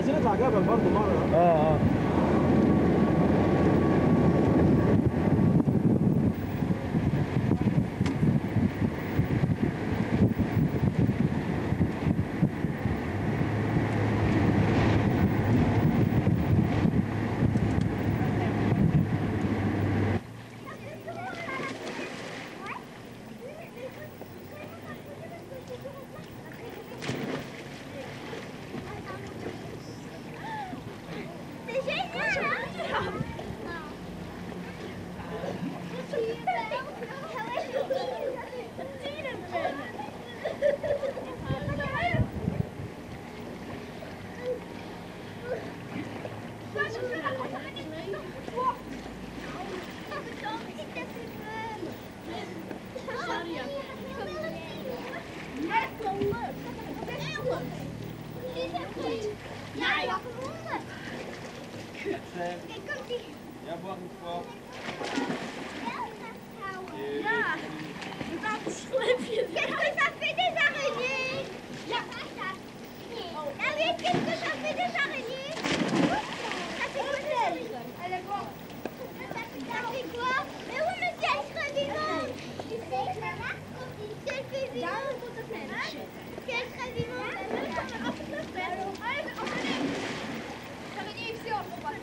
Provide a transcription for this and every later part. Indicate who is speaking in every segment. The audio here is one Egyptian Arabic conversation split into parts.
Speaker 1: عايزين نطلع جبل برضه مره
Speaker 2: اه اه
Speaker 3: C'est génial hein
Speaker 1: Viens boire une fois.
Speaker 3: Qu'est-ce que ça fait des araignées Ah oui, qu'est-ce que ça fait des araignées Ça fait quoi des araignées Elle est morte. Ça fait quoi Mais oui, mais si elle serait vivante Si elle fait vivante Si elle serait vivante Allez, Araignée ici, on va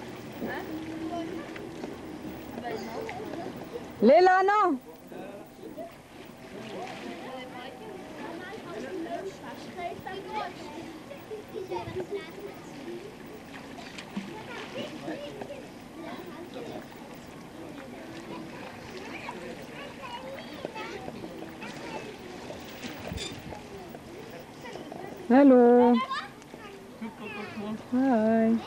Speaker 4: Léla, non Hello. Hi.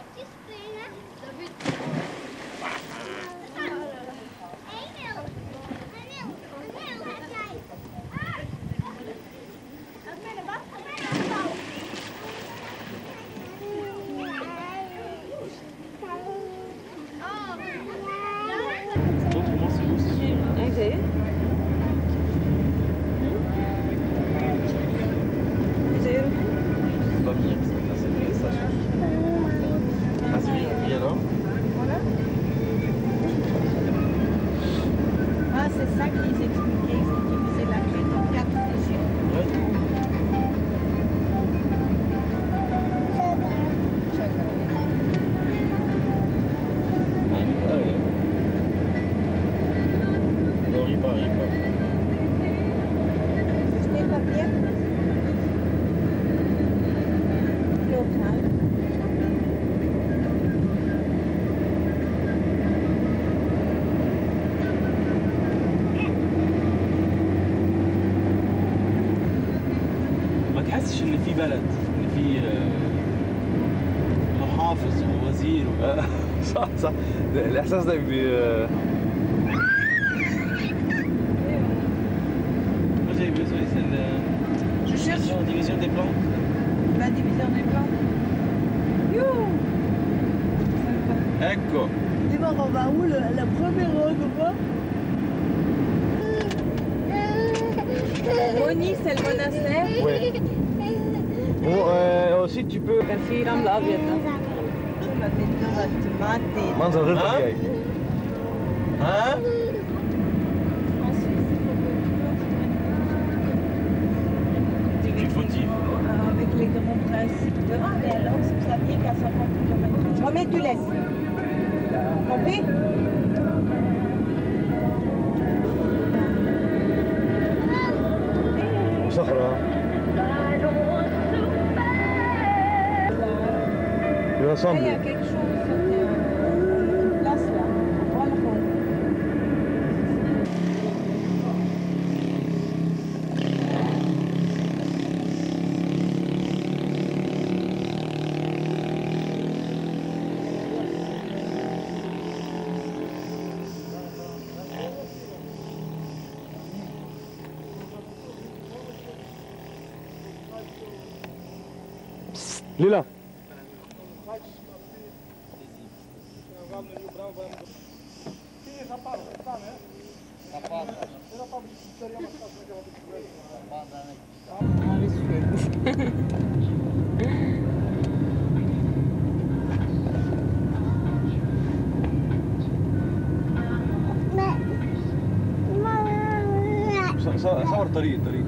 Speaker 1: Autrement, c'est où c'est-
Speaker 4: Oké. Zero.
Speaker 1: Pas bien, là c'est bien, ça change. Ah, c'est bien, et alors
Speaker 5: Ah, c'est ça qu'ils expliquaient, c'est qu'ils faisaient la fête en quatre régions.
Speaker 1: Ouais. Ah, ouais. Non, il part, il part.
Speaker 5: C'était pas bien Local.
Speaker 1: ما تحسش ان في بلد ان في آه، محافظ ووزير و...
Speaker 2: صح صح ده- الاحساس ده بي
Speaker 1: Moi j'avais besoin de celle
Speaker 5: Je
Speaker 1: de
Speaker 5: cherche
Speaker 1: division, division des plantes.
Speaker 5: la division des plantes. You
Speaker 1: Ecco
Speaker 5: Dis-moi, on va où le- la première endroit
Speaker 4: Moni, c'est le monastère.
Speaker 2: Ouais. Bon, euh, aussi tu peux
Speaker 4: كان في رمل ابيض ده.
Speaker 5: ما بدنا الطماطم
Speaker 2: منظر غير
Speaker 1: ها؟
Speaker 2: طبيعي
Speaker 1: Hein Petite fautive.
Speaker 5: avec les grands principes de Ah, mais alors, vous saviez qu'à 50 km. Je remets, tu laisses. Compris
Speaker 2: صخرة Il
Speaker 5: Là, il y
Speaker 2: ressemble.
Speaker 5: a quelque chose. il y a une place là. Voilà.
Speaker 2: Lila. محور طريق طريق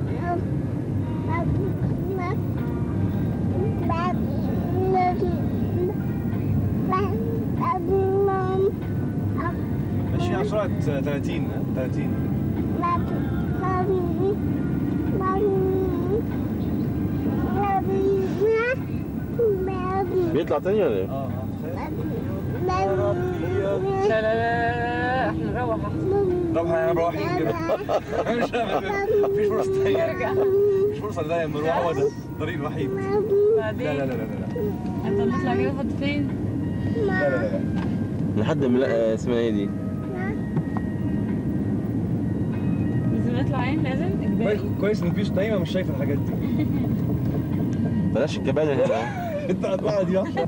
Speaker 2: ماشي على سرعة 30 30
Speaker 1: بيطلع تاني ولا ايه؟
Speaker 2: اه
Speaker 4: لا لا لا لا احنا نروح احسن
Speaker 2: طب احنا مروحين كده مش مفيش فرصة تانية
Speaker 4: نرجع
Speaker 2: مفيش فرصة تانية نروح هو ده الطريق الوحيد
Speaker 4: بعدين
Speaker 2: لا لا لا لا لا
Speaker 4: انت نطلع كده فاضي فين؟
Speaker 2: لا لا لا
Speaker 1: لحد ما لا اسمها ايه دي؟
Speaker 4: لازم نطلع عين لازم
Speaker 2: كويس
Speaker 4: اجباري
Speaker 2: كويس ان مفيش نايمة مش شايفة الحاجات دي
Speaker 1: بلاش الكبالة هنا
Speaker 2: انت هتطلع دي واحدة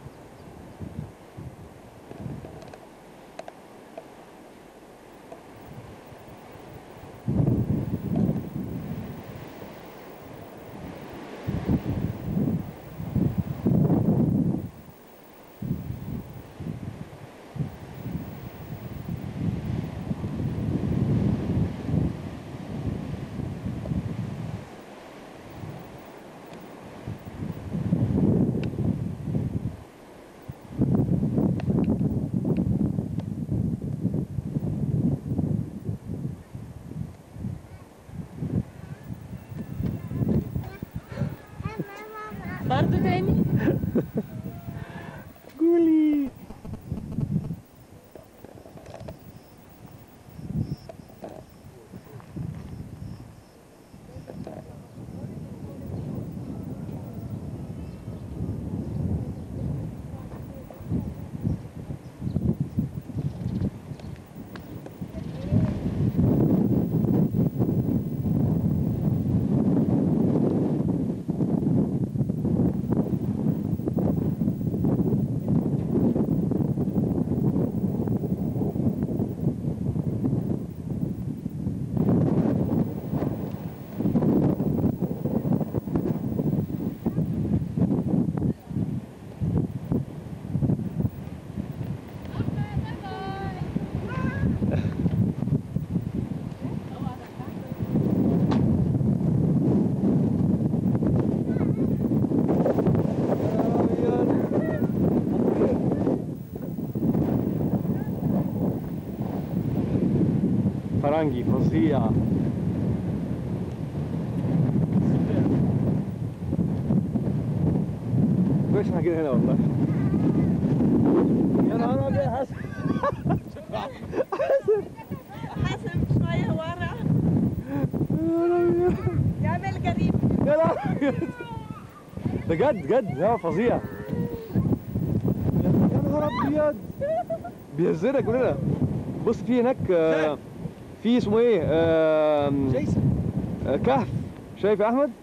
Speaker 4: برضه تاني
Speaker 2: قولي فرنجي فظيع كويس احنا جينا هنا والله يا نهار ابيض حسن
Speaker 5: حسن شوية ورا يعمل قريب
Speaker 2: يا نهار أبيض. ده جد جد لا فظيع يا نهار ابيض بيهزنا كلنا بص في هناك آه، في اسمه ايه آم،
Speaker 1: جيسون
Speaker 2: آه، كهف شايف يا احمد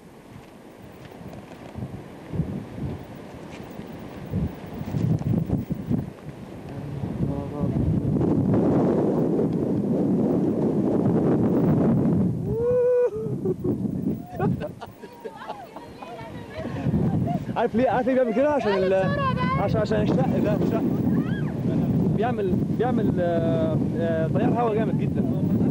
Speaker 2: عارف ليه عارف ليه بيعمل كده عشان ال... عشان عشان الشق ده الشق بيعمل بيعمل آه، آه، تيار هواء جامد جدا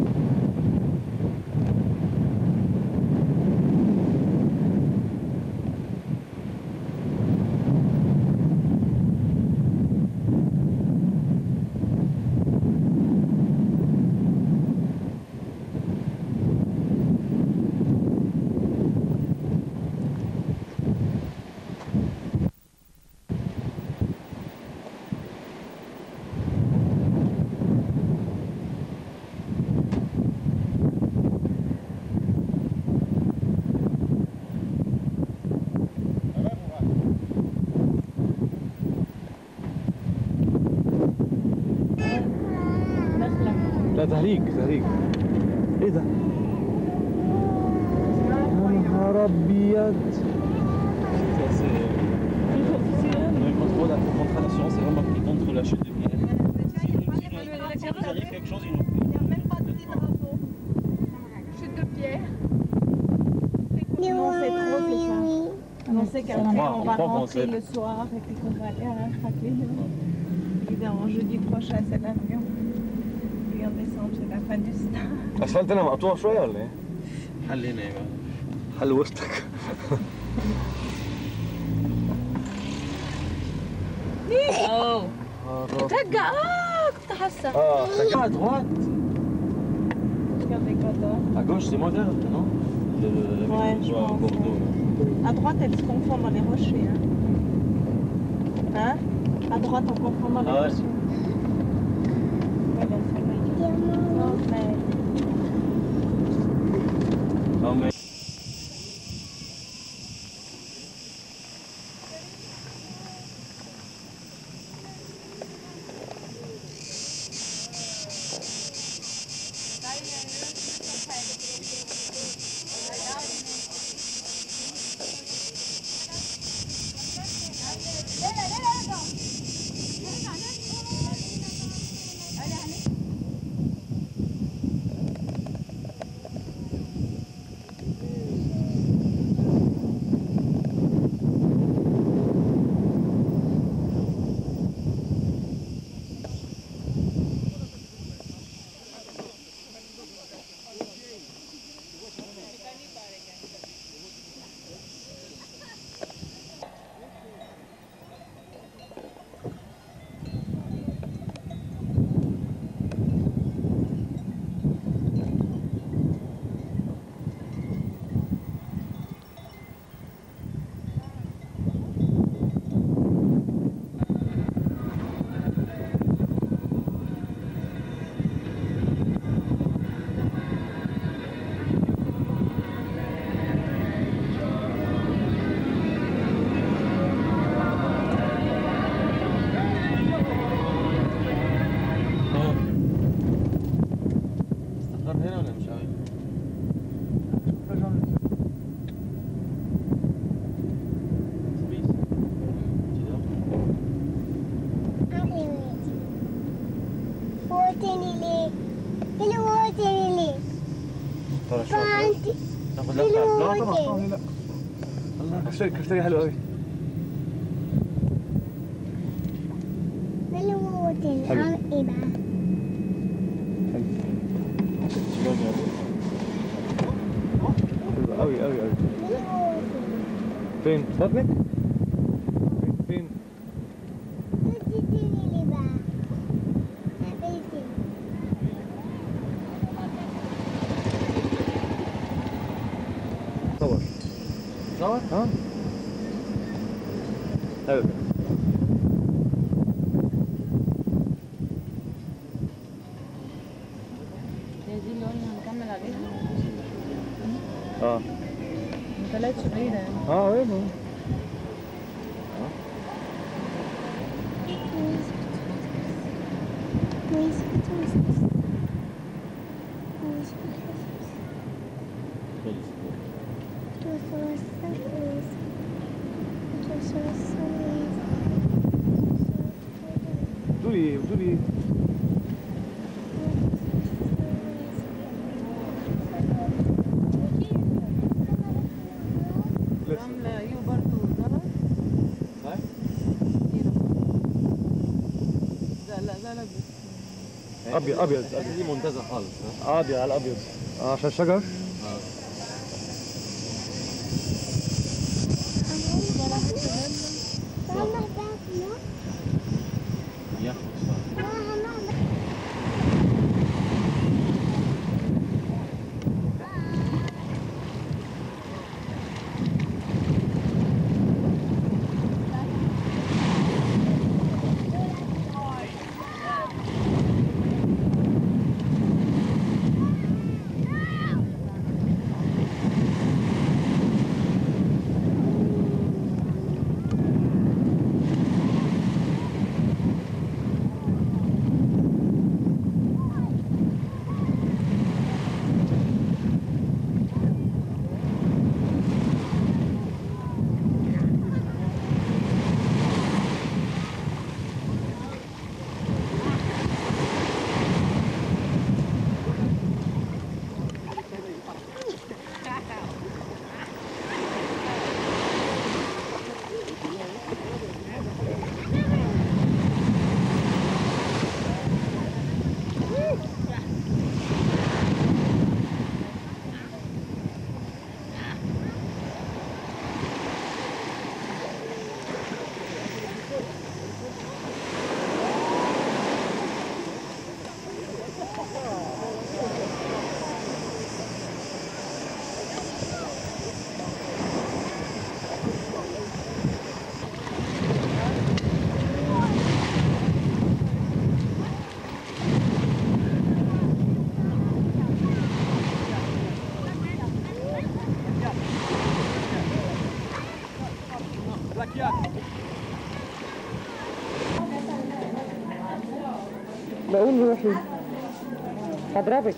Speaker 2: لا تهريج تهريج ايه ده؟ يا نهار ابيض
Speaker 1: C'est assez. Oui, moi, trop, la contradiction, c'est vraiment qu'ils contre la chute de pierre. Si vous vous arrive quelque chose, ils nous.
Speaker 5: Il n'y a même pas de petit drapeau.
Speaker 4: Chute de pierre.
Speaker 5: Non, c'est trop, c'est ça. On sait qu'après,
Speaker 1: croit-
Speaker 5: on
Speaker 1: on
Speaker 5: va
Speaker 1: croit qu'on
Speaker 5: rentrer
Speaker 1: sait.
Speaker 5: le soir et puis qu'on va aller à la Craquelin. Évidemment, jeudi prochain, c'est l'avion. Puis on descend, c'est la fin du stade.
Speaker 2: الاسفلت هنا مقطوع شويه ولا ايه؟
Speaker 1: حل هنا يبقى
Speaker 2: حل وسطك
Speaker 4: اوه ترجع اه كنت حاسه
Speaker 2: اه
Speaker 1: Ah, à droite
Speaker 5: Regardez Greta.
Speaker 1: À gauche, c'est moderne, non le, le, la
Speaker 5: Ouais,
Speaker 1: maison
Speaker 5: je
Speaker 1: à
Speaker 5: pense,
Speaker 1: Bordeaux.
Speaker 5: À droite, elle se confond dans les rochers. Hein, hein À droite, on confond dans les
Speaker 1: Ah ouais.
Speaker 5: rochers. Voilà, c'est vrai. Non, mais
Speaker 1: Non, mais... آه. استقر هنا ولا مش عارف؟ ترى شو تاخذ لفه على
Speaker 2: لا
Speaker 1: البلاط؟
Speaker 2: طبعا طبعا لا الله اشتري اشتري حلو قوي حلو قوي قوي قوي فين بطنك فين صور
Speaker 1: صور؟
Speaker 2: ها حلو
Speaker 4: هي دي اللي قلنا هنكمل عليها
Speaker 2: اه
Speaker 4: ما طلعتش بعيده يعني
Speaker 2: اه وين هو بتقولي بتقولي لسه
Speaker 4: عامله ايوه برضه زلط
Speaker 1: هاي؟
Speaker 4: لا لا زلط بس
Speaker 2: ابيض ابيض
Speaker 1: دي ممتازه خالص ها؟
Speaker 2: ابيض على الابيض اه عشان الشجر
Speaker 1: ياخد صح
Speaker 2: بلاكيات
Speaker 5: بقول روحي هضربك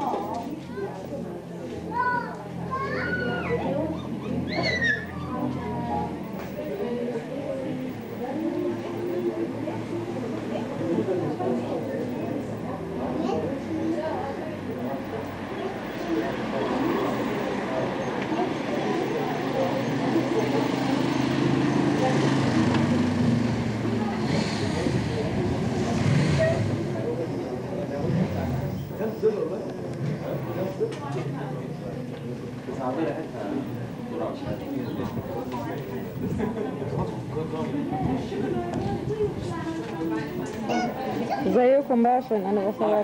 Speaker 5: ازيكم بقى عشان انا بصور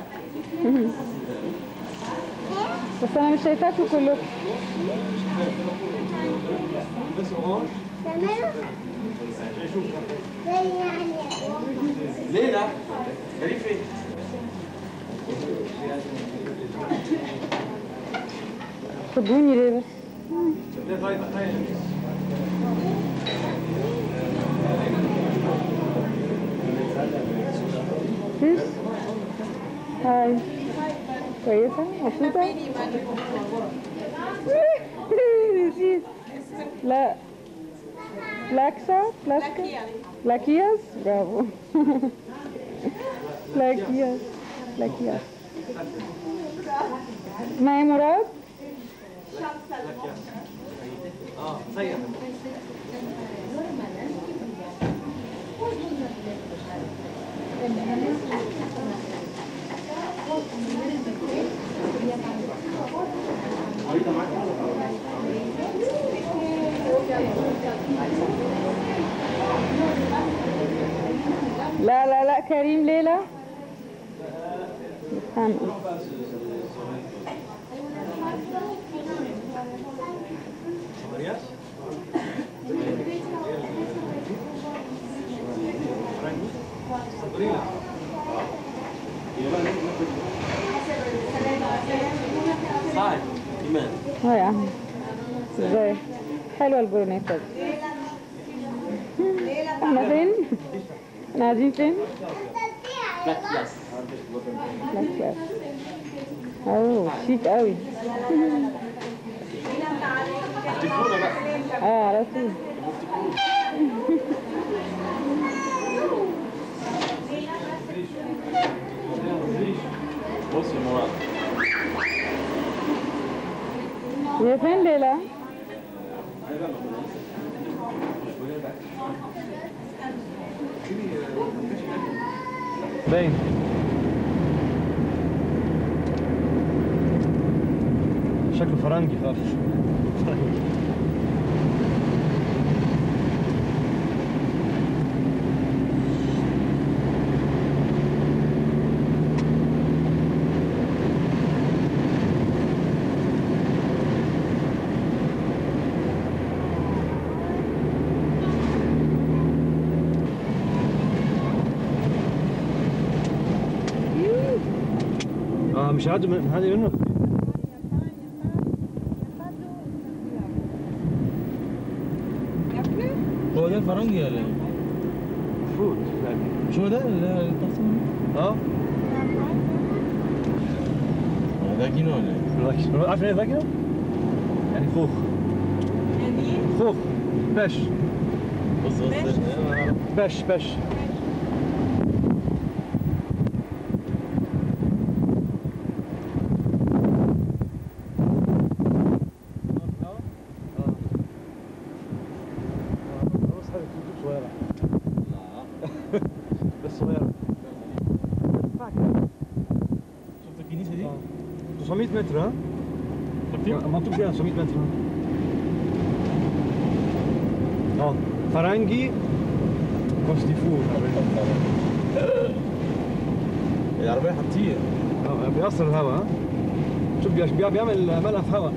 Speaker 5: بس انا مش شايفاكم كلكم
Speaker 3: تمام زي يعني
Speaker 2: ليلى غريب فين؟
Speaker 5: خدوني ليه بس بيس هاي كويسة مبسوطة بيس. لا لاكسا لاسكا لاكياس برافو لاكياس لاكياس اسمها مراد
Speaker 2: اه سيء
Speaker 5: لا لا لا كريم ليلى استنى
Speaker 1: صاحب ايمان
Speaker 5: اه يا عم ازاي حلوه البرونيتا دي احنا فين؟ احنا قاعدين فين؟
Speaker 1: لا يس
Speaker 5: لا كلاس اوه شيك قوي
Speaker 1: تليفونه بقى
Speaker 5: اه على طول
Speaker 1: بص يا مراد
Speaker 5: هي فين ليلى؟
Speaker 2: باين شكله فرنجي خالص اه مش هادي من هادي منه
Speaker 1: هو ده الفرنجي ولا ايه؟
Speaker 2: المفروض يعني
Speaker 1: مش هو ده اللي التصميم؟
Speaker 2: اه
Speaker 1: هو ده كينو ولا ايه؟
Speaker 2: ذكي عارف ايه ذكي؟ يعني خوخ خوخ باش
Speaker 1: بص بص
Speaker 2: باش باش بس صغيرة
Speaker 1: شفت الكنيسه دي؟
Speaker 2: 900 متر ها؟ مكتوب فيها 900 متر ها؟ اه فرنجي كوستيفور
Speaker 1: العربيه هتطير
Speaker 2: اه بيأثر الهواء ها؟ شوف بيش- بيع- بيعمل ملف هواء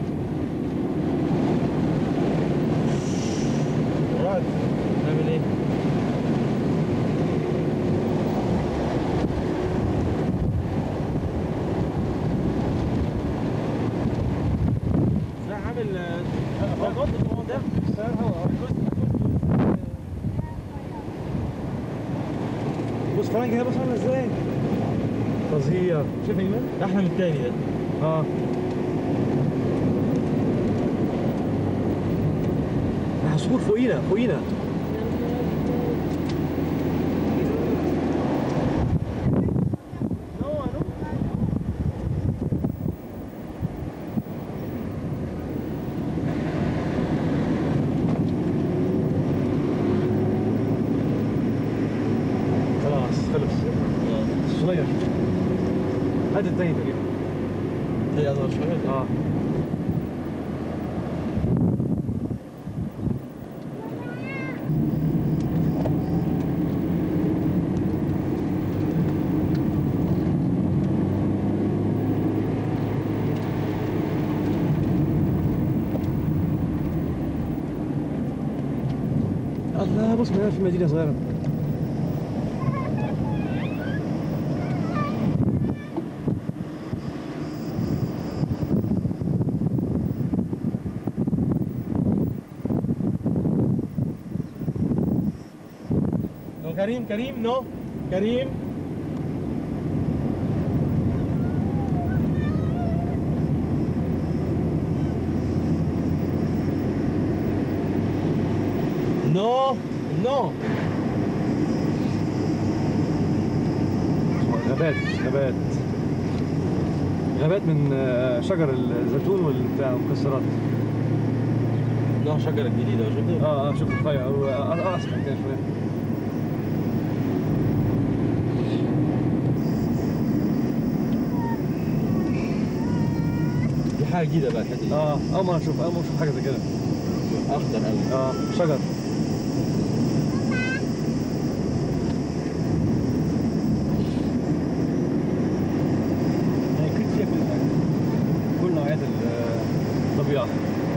Speaker 1: مراد نعمل ايه؟ لا عامل ضغط ده
Speaker 2: هواء فرانك هي بص عامله ازاي فظيع شوف ايمن
Speaker 1: احلى من الثاني ده
Speaker 2: اه عصفور فوقينا فوقينا خلاص خلص صغير هذا الثاني تقريبا
Speaker 1: هي اصغر شويه
Speaker 2: اه الله بص من في مدينة صغيرة
Speaker 1: نو كريم كريم نو كريم نو نو
Speaker 2: غابات غابات غابات من آه، شجر الزيتون والبتاع والمكسرات
Speaker 1: نو شجرة جديدة شفت
Speaker 2: اه اه شوف رفيع هو اصفر كده شويه
Speaker 1: دي حاجة جديدة بقى الحتة دي
Speaker 2: اه اول مره اشوف اول مره اشوف حاجه زي كده
Speaker 1: أخضر أوي
Speaker 2: اه شجر يعني كنت فيها كل حاجه كل نوعيات الطبيعه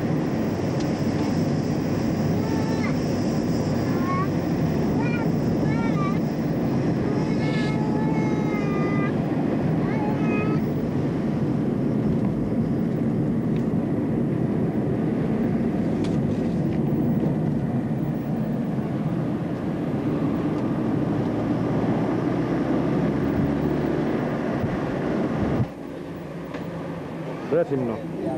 Speaker 2: بدأت منه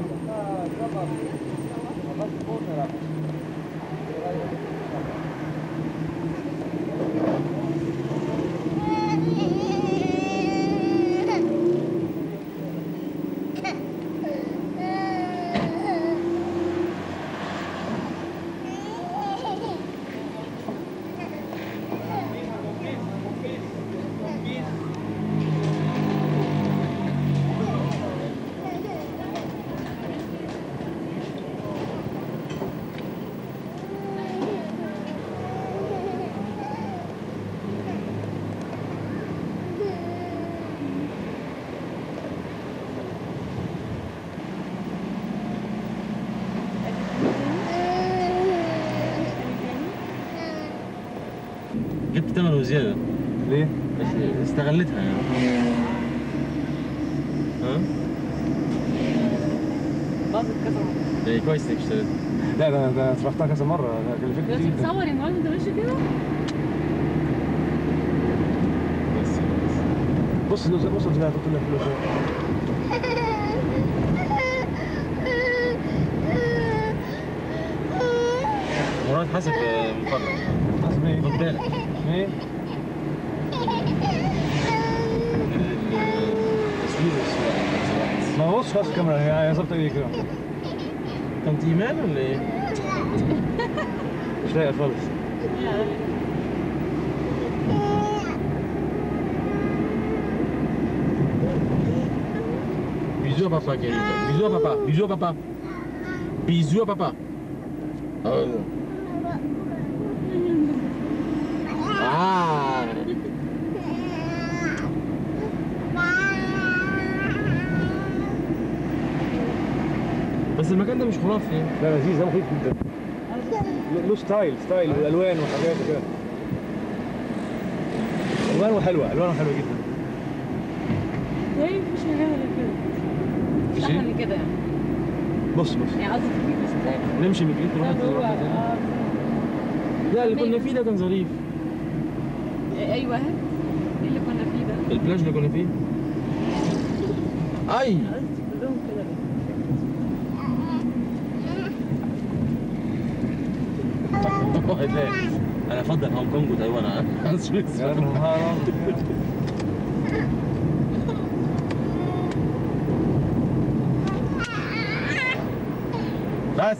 Speaker 1: جبت ثمن وزيادة
Speaker 2: ليه؟
Speaker 1: استغلتها يعني ها؟
Speaker 4: باظت كذا مرة.
Speaker 1: يعني كويس انك اشتريت
Speaker 2: لا ده ده صرفتها كذا مرة ده كلفتني
Speaker 4: لازم
Speaker 2: كتير جدا
Speaker 4: تصور يا معلم انت ماشي كده
Speaker 1: بس بس
Speaker 2: بص بص بص بص هتحط لك فلوس
Speaker 1: مراد حسب مقرر
Speaker 2: حسب ايه؟
Speaker 1: خد بالك
Speaker 2: ايه؟
Speaker 1: التصوير والصورة
Speaker 2: ما بص خلاص الكاميرا هي هي ظابطة ايه كده
Speaker 1: كنت ايمان ولا ايه؟
Speaker 2: مش لايقة خالص
Speaker 1: Bisous à papa, Kevin. Bisous à papa. Bisous à papa. Bisous à papa. Oh. Ah. بس المكان ده مش خرافي
Speaker 2: لا لذيذ ده مخيف جدا له- له ستايل ستايل والالوان وحاجات وكده الوانه حلوه الوانه حلوه جدا
Speaker 4: طيب مفيش مكان غير كده مش
Speaker 1: ماشي.
Speaker 4: احلى من كده يعني
Speaker 2: بص بص
Speaker 4: يعني قصدي في مش زي
Speaker 1: نمشي من جديد نروح
Speaker 4: ده هو
Speaker 1: نروح تاني.
Speaker 4: آه،
Speaker 1: لا اللي كنا فيه ده كان ظريف
Speaker 4: ايوه اهي
Speaker 1: البلاج اللي كنا فيه اي
Speaker 5: كلهم كده
Speaker 1: انا افضل هونج كونج وتايوان عن سويسرا بس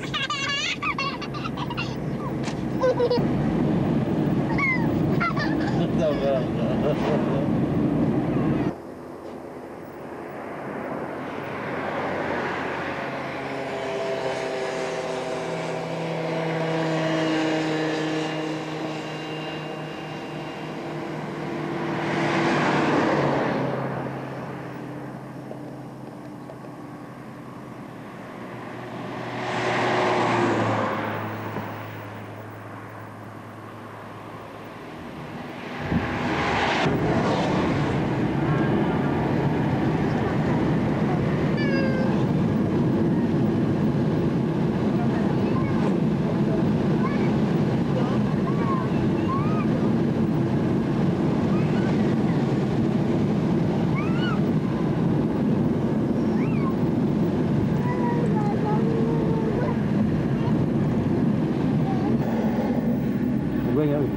Speaker 2: عجباني قوي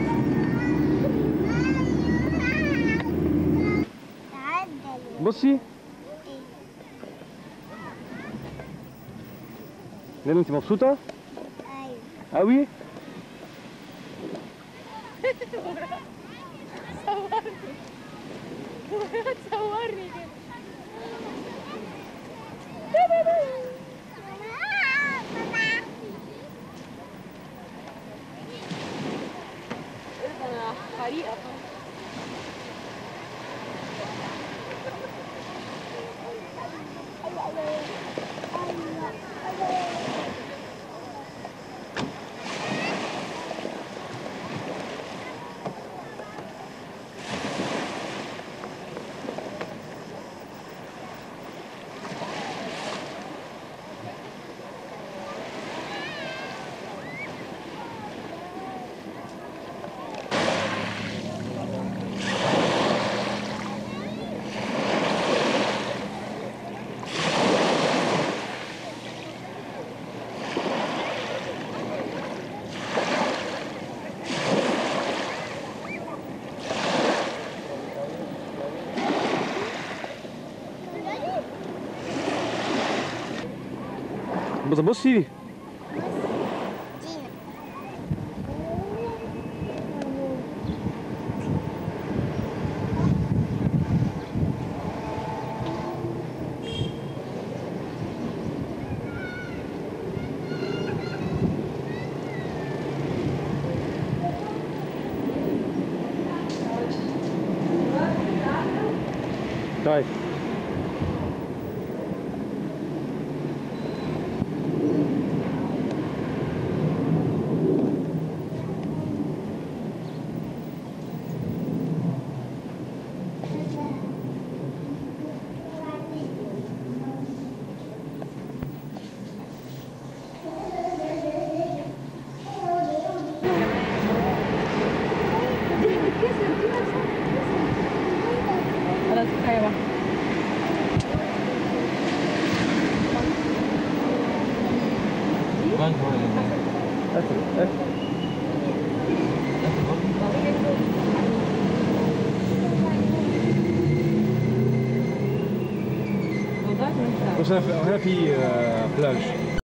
Speaker 3: تعدلوا
Speaker 2: بصي ليلى انت مبسوطة
Speaker 3: ايوه
Speaker 2: قوي
Speaker 3: تصورني كده
Speaker 4: انا حريقه
Speaker 2: بص بصي
Speaker 3: دينا
Speaker 2: طيب
Speaker 4: خلاص كفايه بقى
Speaker 1: بنك هو اللي هناك.
Speaker 2: قفل قفل بص هنا في هنا في آه، بلاج